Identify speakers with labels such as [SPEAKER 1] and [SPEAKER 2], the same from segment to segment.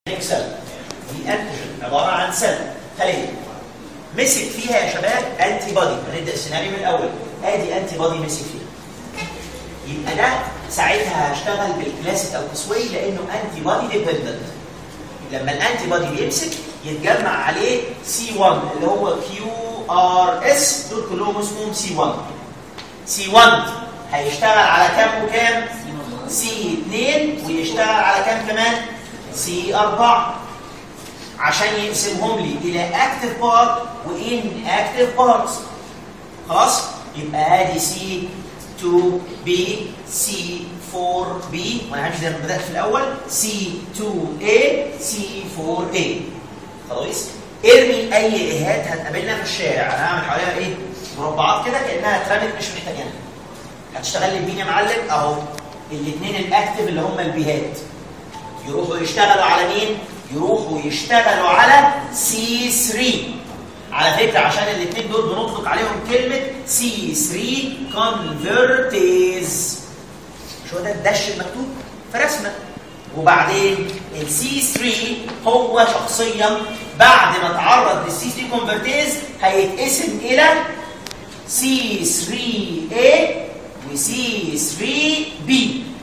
[SPEAKER 1] سيل دي انتيجين عباره عن سيل خليه مسك فيها يا شباب انتي بودي هنبدا السيناريو من الاول ادي انتي بودي مسك فيها يبقى ده ساعتها هشتغل بالكلاسيك او كسوي لانه انتي بودي ديبندنت لما الانتي بودي بيمسك يتجمع عليه سي 1 اللي هو كيو ار اس دول كلهم اسمهم سي 1 سي 1 هيشتغل على كام وكام؟ سي 2 ويشتغل على كام كمان؟ سي 4 عشان يقسمهم لي الى اكتف بارت وان اكتف بارتس خلاص؟ يبقى ادي سي 2 بي سي 4 بي وانا همشي زي ما بدات في الاول سي 2 اي سي 4 اي خلاص؟ ارمي اي ايهات هتقابلنا في الشارع انا هعمل حواليها ايه؟ مربعات كده كانها اترمت مش محتاجينها هتشتغل لي بين يا معلم اهو الاثنين الاكتف اللي هم البيهات يروحوا يشتغلوا على مين؟ يروحوا يشتغلوا على سي 3 على فكره عشان الاثنين دول بنطلق عليهم كلمه سي 3 كونفرتيز مش هو ده الدش المكتوب في رسمه وبعدين السي 3 هو شخصيا بعد ما تعرض للسي 3 كونفرتيز هيتقسم الى سي 3 A وسي 3 B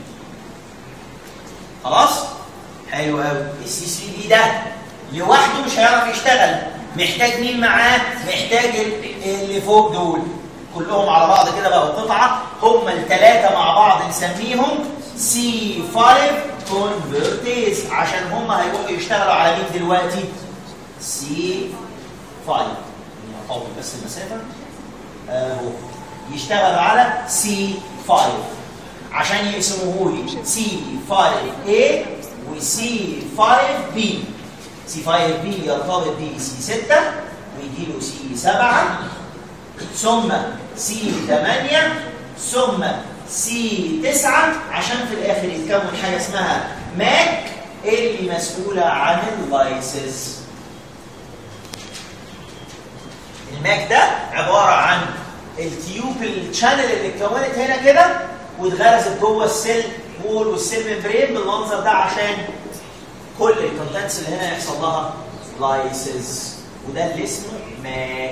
[SPEAKER 1] خلاص حلو قوي السي 3 B ده لوحده مش هيعرف يشتغل محتاج مين معاه محتاج اللي فوق دول كلهم على بعض كده بقوا قطعه هم الثلاثه مع بعض نسميهم سي 5 كونفرتيز عشان هم هيروحوا يشتغلوا على مين دلوقتي سي 5 اطول بس المسافه اهو يشتغلوا على سي 5 عشان يقسموه لي سي 5 A وسي 5 B سي 5 B يرتبط ب سي 6 ويجي له سي 7 ثم سي 8 ثم سي 9 عشان في الاخر يتكون حاجه اسمها ماك اللي مسؤوله عن اللايسز الماك ده عباره عن التيوب الشانل اللي اتكونت هنا كده واتغرزت جوه السيل وول والسيل ممبرين بالمنظر ده عشان كل الكونتنتس اللي هنا يحصل لها لايسز وده اللي اسمه ماك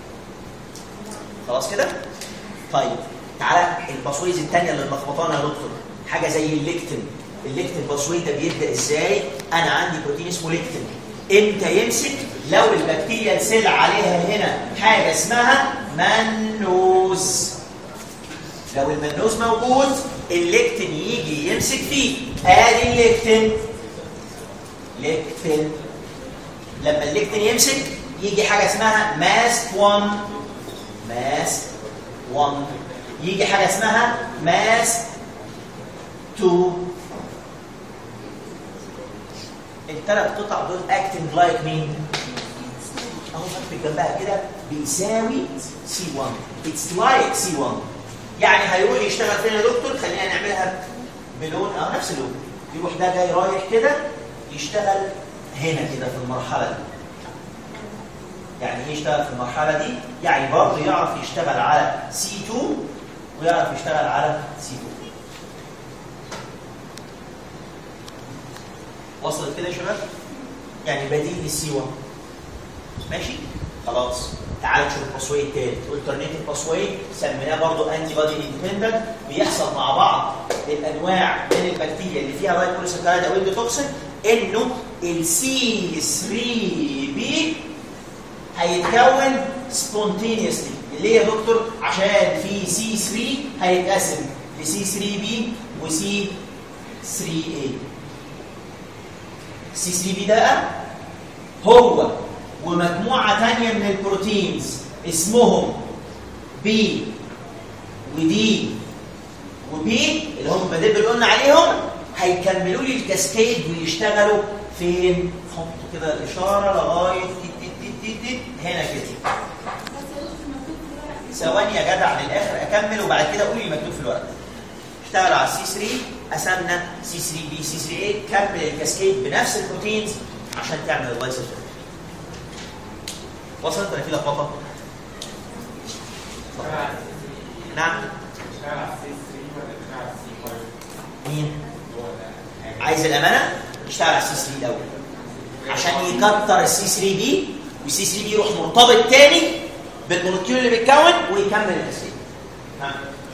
[SPEAKER 1] خلاص كده؟ طيب تعالى الباسويز الثانيه اللي ملخبطانا يا دكتور حاجه زي الليكتين الليكتين باسوي ده بيبدا ازاي؟ انا عندي بروتين اسمه ليكتين امتى يمسك؟ لو البكتيريا سيل عليها هنا حاجه اسمها منوز لو المنوز موجود الليكتين يجي يمسك فيه ادي الليكتين ليكتين لما الليكتين يمسك يجي حاجه اسمها ماست 1 ماست 1 يجي حاجه اسمها ماست 2 الثلاث قطع دول اكتنج لايك مين؟ اهو مكتوب جنبها كده بيساوي سي 1 اتس لايك سي 1 يعني هيروح يشتغل فين يا دكتور؟ خلينا نعملها بلون او نفس اللون يروح ده جاي رايح كده يشتغل هنا كده في المرحله دي يعني ايه يشتغل في المرحله دي؟ يعني برضه يعرف يشتغل على سي 2 ويعرف يشتغل على سي 2 وصلت كده يا شباب؟ يعني بديل للسي 1 ماشي؟ خلاص تعال نشوف الباسواي الثالث الترنيتيف باسواي سميناه برضه انتي بادي اندبندنت بيحصل مع بعض الانواع من البكتيريا اللي فيها لايت بوليساكرايد او اندوتوكسين انه السي 3 بي هيتكون سبونتينيوسلي ليه يا دكتور؟ عشان في سي 3 هيتقسم لسي 3 بي وسي 3 اي سي 3 بي ده هو ومجموعة تانية من البروتينز اسمهم بي ودي وبي اللي هم المدب اللي قلنا عليهم هيكملوا لي الكاسكيد ويشتغلوا فين؟ حطوا كده الإشارة لغاية هنا كده ثواني يا جدع للآخر أكمل وبعد كده قولي المكتوب في الورقة اشتغلوا على السي 3 قسمنا سي 3 بي سي 3 اي كمل الكاسكيد بنفس البروتينز عشان تعمل اللايسوس وصلت ولا في لخبطه؟ نعم مين؟ عايز الامانه؟ اشتغل على السي 3 الاول عشان يكتر السي 3 بي والسي 3 بي يروح مرتبط تاني بالمولكيول اللي بيتكون ويكمل التسليم ها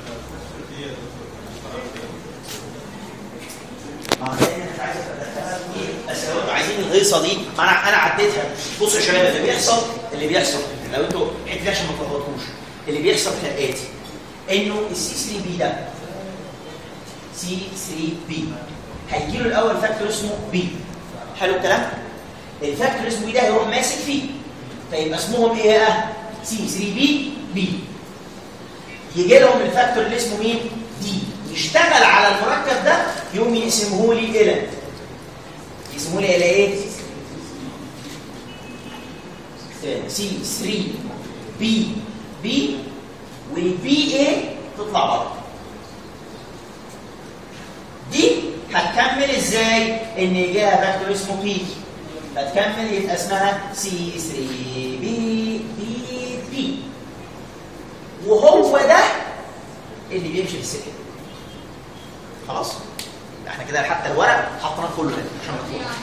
[SPEAKER 1] ما هو ده أنا مش عايز أتدخلها فيه. بس لو انتوا عايزين الهيصه دي ما انا انا عديتها بصوا يا شباب اللي بيحصل اللي بيحصل لو انتوا الحته دي عشان ما تلخبطوش اللي بيحصل كالاتي انه السي 3 بي ده سي 3 بي هيجي له الاول فاكتور اسمه بي حلو الكلام الفاكتور اسمه بي ده هيروح ماسك فيه فيبقى اسمهم ايه بقى سي 3 بي بي يجي لهم الفاكتور اللي اسمه مين دي يشتغل على المركب ده يقوم يقسمه لي الى يقسمه لي الى ايه سي 3 بي بي والبي ايه تطلع بره دي هتكمل ازاي ان يجيها فاكتور اسمه بي هتكمل يبقى اسمها سي 3 بي بي بي وهو ده اللي بيمشي في السكه خلاص يبقى احنا كده حتى الورق حطينا كله هنا عشان ما تفوتش.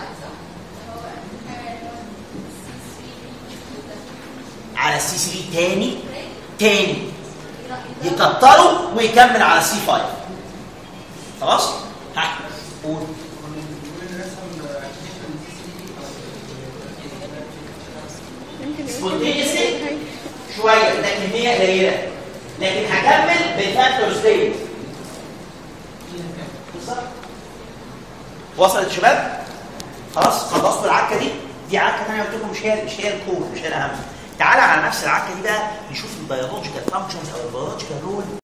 [SPEAKER 1] على السي 3 تاني تاني يكتره ويكمل على السي 5 خلاص ها قول سبونتينيسلي شويه ده كميه قليله لكن هكمل بالفاكتورز ديت بالظبط وصلت شباب خلاص خلصتوا العكه دي دي عكه ثانيه قلت لكم مش هي مش هي الكور مش هي الاهم تعالى على نفس العكه دي بقى نشوف البيولوجيكال فانكشنز او البيولوجيكال رول